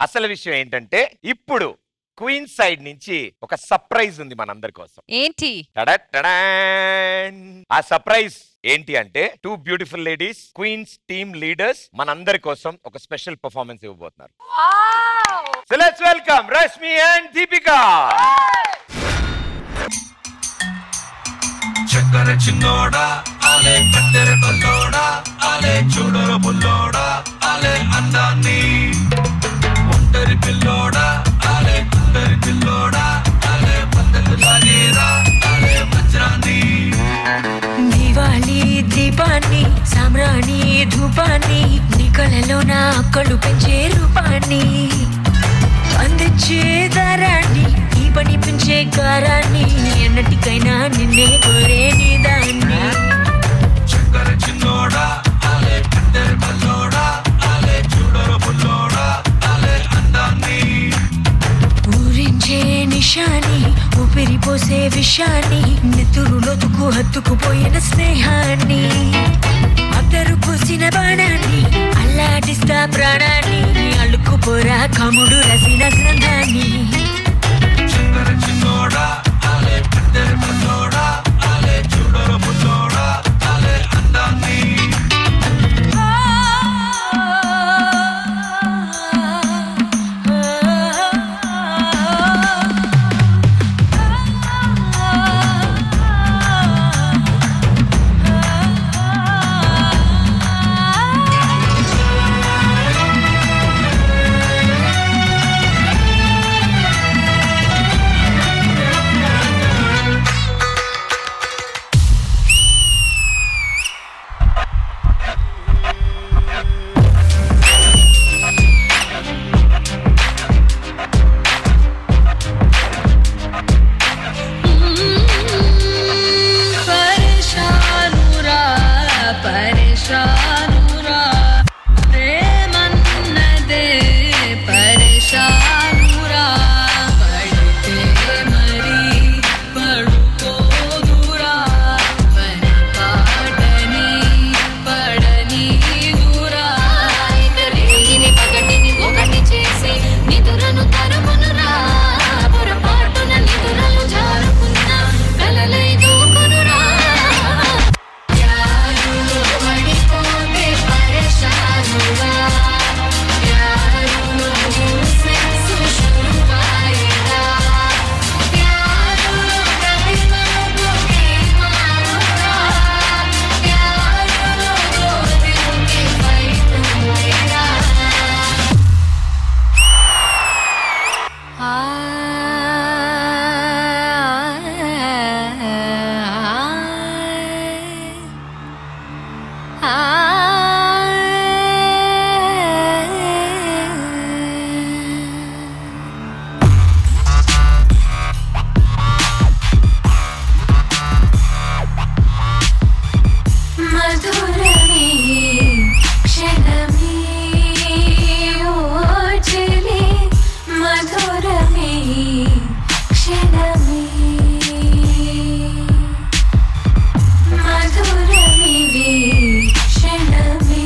అసలు విషయం ఏంటంటే ఇప్పుడు క్వీన్ సైడ్ నుంచి ఒక సర్ప్రైజ్ ఉంది మనందరి కోసం ఏంటి టడటడాన్. ఆ సర్ప్రైజ్ ఏంటి అంటే two beautiful ladies queens team leaders మనందరి కోసం ఒక స్పెషల్ పర్ఫార్మెన్స్ ఇవ్వబోతున్నారు so let's welcome Rashmi and Deepika చక్కర చిన్నోడా ఆలే కత్తెర కల్లోడా ఆలే చూడర బుల్లోడా ఆలే అందాన్ని ఒంటరి పిల్లోడా ఆలే కుందరి పిల్లోడా ఆలే పద్ధతి లాగేరా ఆలే వజ్రాన్ని దివాళీ దీపాన్ని సామ్రాణి ధూపాన్ని నీ కళలో నా అక్కలు పెంచే రూపాన్ని అందించే దారాన్ని ఈ పని పెంచే గారాన్ని ఎన్నటికైనా నిన్నే కోరే నీ దాన్ని చక్కర చిన్నోడా ఆలే కత్తెర కల్లోడా ఆలే చూడర బుల్లోడా ఆలే అందాన్ని ఊరించే నిషాని ఊపిరి పోసే విషాన్ని నెత్తురులోతుకు హత్తుకుపోయిన స్నేహాన్ని అద్దరు పూసిన బాణాన్ని అల్లాడిస్తా ప్రాణాన్ని అల్లుకుపోరా కముడు రసిన గ్రంథాన్ని చక్కర చిన్నోడా ఆలే కత్తెర కల్లోడా ఆలే చూడర బుల్లోడా ఆలే అందాన్ని పరేషానురా పరేషానురా ప్రేమన్నదే పరేషానురా పడితే మరి పడుకోదురా పని పాటని పడని దూరా రేగిని పగటిని ఒకటి చేసి నిదురను తరుమునురా పొరపాటున నిదురలు జారుకున్నా కలలై దూకునురా యారులో పడిపోతే పరేషానురా యారులో సెక్సు శురువాయరా యారులో ప్రతిమకు మారురా యారులో జ్యోతికి బయటరా మధురమే క్షణమే ఓచలే మధురమే క్షణమే మధురమిది క్షణమే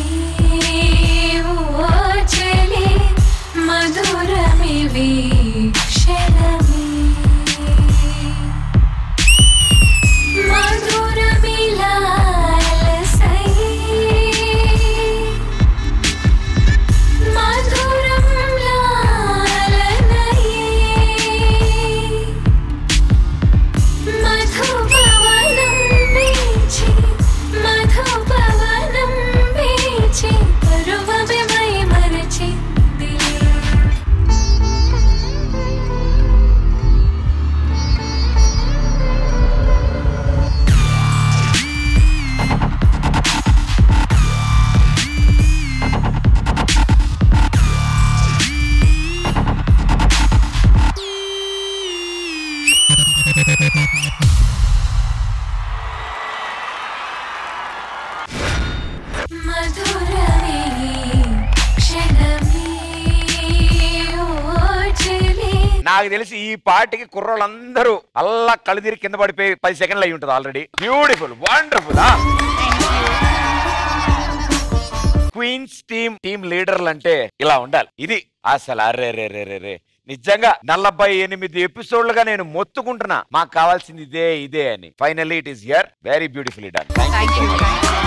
ఓచలే మధురమివి క్షణమే మధురమిలాలసై మధురం లాలనై మధుపవనం వీచి మధుపవనం వీచి పరువమే మై మరచింది మధురమే క్షణమే ఓచలే నాకు తెలిసి ఈ పాటకి కుర్రోళ్ళందరూ అల్లా కళ్ళుదిరి కింద పడిపోయి పది సెకండ్లు అయి ఉంటుంది already beautiful wonderful queens team team లీడర్లు అంటే ఇలా ఉండాలి ఇది అసలు అరే రే రే రే రే నిజంగా నలభై ఎనిమిది ఎపిసోడ్లుగా నేను మొత్తుకుంటున్నా మాకు కావాల్సింది ఇదే ఇదే అని finally it is here very beautiful done thank you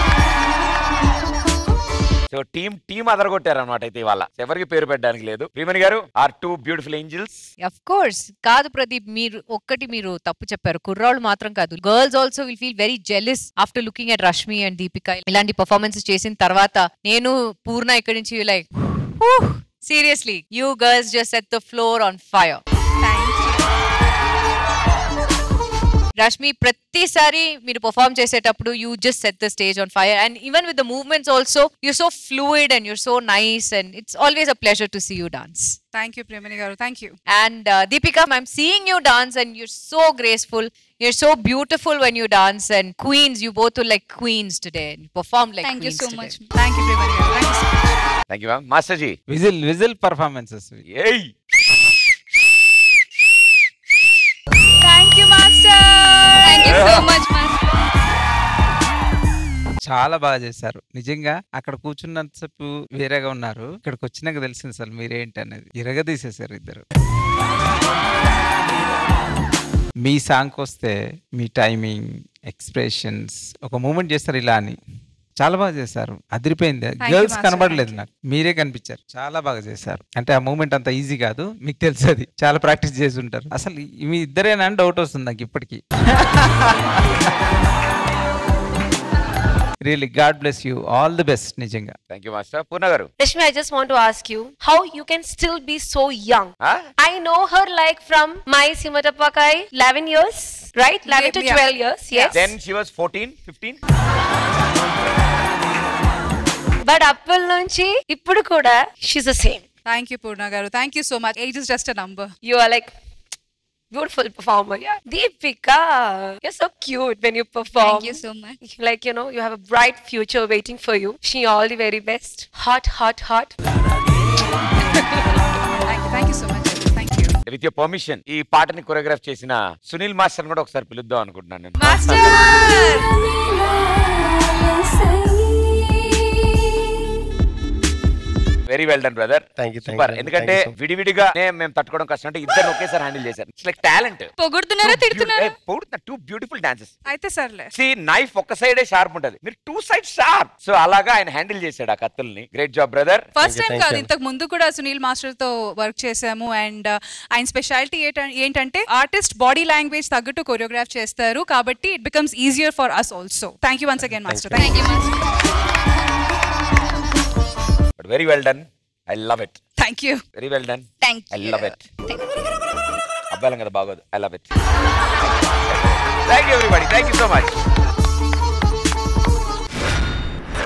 so team team అదరగొట్టారు అనమాట అయితే ఇవాళ ఎవరికి పేరు పెట్టడానికి లేదు Priyamani garu are two beautiful angels of course కాదు ప్రదీప్ మీరు ఒక్కటి మీరు తప్పు చెప్పారు కుర్రాళ్ళు మాత్రం కాదు girls also will feel very jealous after looking at Rashmi and Deepika ఇలాంటి పర్ఫార్మెన్సెస్ చేసిన తర్వాత నేను పూర్ణ ఇక్కడి నుంచి like seriously you girls just set the floor on fire Rashmi ప్రతిసారి మీరు పర్ఫామ్ చేసేటప్పుడు you just set the stage on fire and even with the movements also you so fluid and you're so nice and it's always a pleasure to see you dance thank you Priyamani garu thank you And uh, Deepika, I'm seeing you dance and you're so graceful. You're so beautiful when you dance. And queens, you both are like queens today. And you performed like thank you queens so today. Much thank you Priyamani garu thank you so much thank you ma'am master ji whistle whistle performances ఏయ్ thank you master thank you so much master చాలా బాగా చేశారు నిజంగా అక్కడ కూర్చున్నంతసేపు వేరేగా ఉన్నారు ఇక్కడికి వచ్చినాక తెలిసింది అసలు మీరేంటి అనేది ఇరగదీసేశారు ఇద్దరు మీ సాంగ్కి వస్తే మీ టైమింగ్ ఎక్స్ప్రెషన్స్ ఒక మూమెంట్ చేస్తారు ఇలా అని చాలా బాగా చేశారు అదిరిపోయింది you, గర్ల్స్ master. కనబడలేదు నాకు మీరే కనిపించారు చాలా బాగా చేశారు అంటే ఆ మూమెంట్ అంత ఈజీ కాదు మీకు తెలుసు అది చాలా ప్రాక్టీస్ చేసి ఉంటారు అసలు మీ ఇద్దరేనా అని డౌట్ వస్తుంది నాకు ఇప్పటికీ really god bless you all the best నిజంగా thank you master Poorna garu Rashmi, I just want to ask you how you can still be so young. Huh? I know her like from my Simatapakai 11 years, right? 11 to Yeah. 12 years, yes. Then she was fourteen fifteen But అప్పటి నుంచి ఇప్పుడు కూడా she's the same. Thank you Poorna garu thank you so much age is just a number You are like beautiful performer. Yeah. Deepika, you're so cute when you perform. Thank you so much. Like, you know, you have a bright future waiting for you. She all the very best. Hot, hot, hot. Thank you thank you so much thank you with you permission ఈ పాటని choreograph చేసిన Sunil master కూడా ఒకసారి పిలుద్దాం అనుకుంటున్నాను నేను master very well done brother Thank you, thank super you, ఎందుకంటే thank you so much. విడివిడిగా నే- మేము తట్టుకోవడం కష్టం అంటే ఇద్దరు ఒకేసారి హ్యాండిల్ చేశారు ఇట్స్ లైక్ టాలెంట్ పొగుడుతున్నారా తిడుతున్నారా టూ బ్యూటిఫుల్ డాన్సెస్ అయితే సర్లే సి నైఫ్ ఒక్క సైడే షార్ప్ ఉంటది మీరు టూ సైడ్ షార్ప్ సో అలాగా ఆయన హ్యాండిల్ చేశాడు ఆ కత్తుల్ని great job brother first you, time thank కాదు you. ఇంతకు ముందు కూడా సునీల్ మాస్టర్ తో వర్క్ చేశాము అండ్ ఆయన స్పెషాలిటీ ఏంటంటే ఆర్టిస్ట్ బాడీ లాంగ్వేజ్ తగ్గట్టు కొరియోగ్రాఫ్ చేస్తారు కాబట్టి it becomes easier for us also thank you once again master thank you but very well done I love it thank you very well done thank I love it అబ్బాయిలం కదా బాగోదు I love it thank you everybody thank you so much